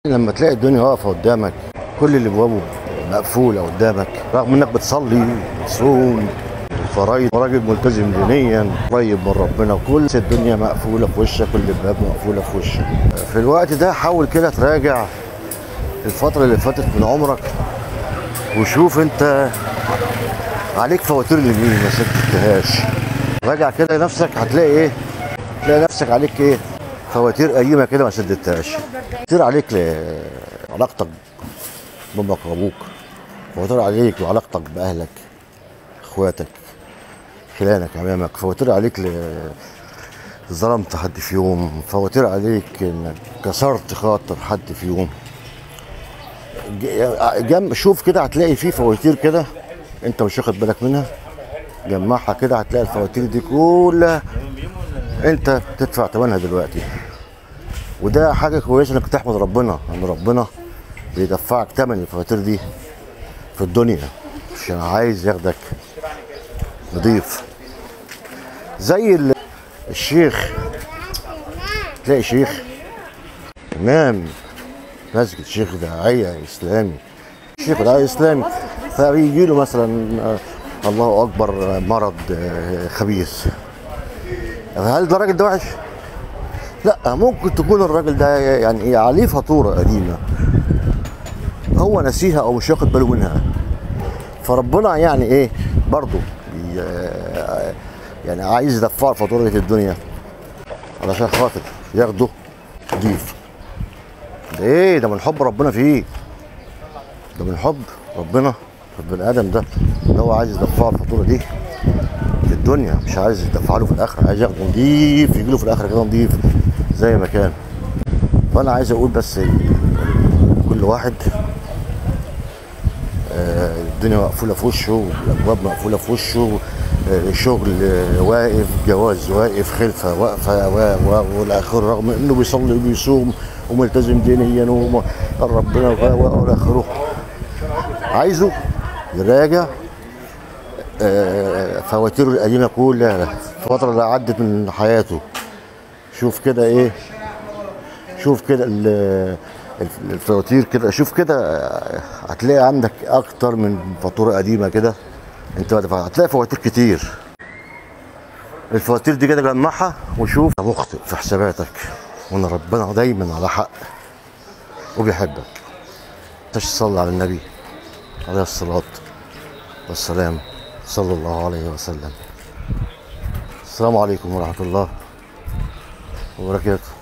لما تلاقي الدنيا واقفه قدامك كل اللي ابوابه مقفوله قدامك رغم انك بتصلي تصوم فرايد راجل ملتزم دينيا قريب من ربنا كل الدنيا مقفوله في وشك كل الباب مقفوله في وشك في الوقت ده حاول كده تراجع الفتره اللي فاتت من عمرك وشوف انت عليك فواتير لمين ما سددتهاش راجع كده نفسك هتلاقي ايه تلاقي نفسك عليك ايه فواتير قديمه كده ما سددتهاش فواتير عليك لعلاقتك بامك وابوك فواتير عليك وعلاقتك باهلك اخواتك خلانك امامك فواتير عليك ل ظلمت حد في يوم فواتير عليك انك كسرت خاطر حد في يوم ج- جنب شوف كده هتلاقي فيه فواتير كده انت مش واخد بالك منها جمعها كده هتلاقي الفواتير دي كلها انت بتدفع ثمنها دلوقتي وده حاجه كويسه انك تحمد ربنا ان ربنا بيدفعك ثمن الفواتير دي في الدنيا عشان عايز ياخدك نضيف زي ال- الشيخ تلاقي شيخ امام مسجد شيخ داعيه اسلامي شيخ داعيه اسلامي فبيجي له مثلا آه، الله اكبر آه، مرض آه، خبيث هل ده الراجل ده وحش؟ لا ممكن تكون الراجل ده يعني ايه عليه فاتوره قديمه هو نسيها او مش واخد باله منها فربنا يعني ايه برضه بي- آه، يعني عايز يدفع الفاتوره في الدنيا علشان خاطر ياخده ضيف ده ايه ده من حب ربنا فيه ده من حب ربنا في البني ادم ده اللي هو عايز يدفعه الفاتوره دي في الدنيا مش عايز يدفع له في الاخره عايز ياخده نضيف يجي له في الاخره كده نضيف زي ما كان فانا عايز اقول بس كل واحد آه، الدنيا مقفوله في وشه الابواب مقفوله في وشه آه، شغل آه، واقف جواز واقف خلفه واقفه و- و- والى اخره رغم انه بيصلي وبيصوم وملتزم دينيا وم- ربنا و- و- والى اخره عايزه يراجع آه، فواتيره القديمه كلها الفتره اللي عدت من حياته شوف كده ايه شوف كده ال- الف- الفواتير كده شوف كده آه، هتلاقي عندك اكتر من فاتوره قديمه كده انت ما دفعت هتلاقي فواتير كتير الفواتير دي كده جمعها وشوف أنت مخطئ في حساباتك وان ربنا دايما على حق وبيحبك تصلي على النبي عليه الصلاه والسلام صلى الله عليه وسلم السلام عليكم ورحمه الله وبركاته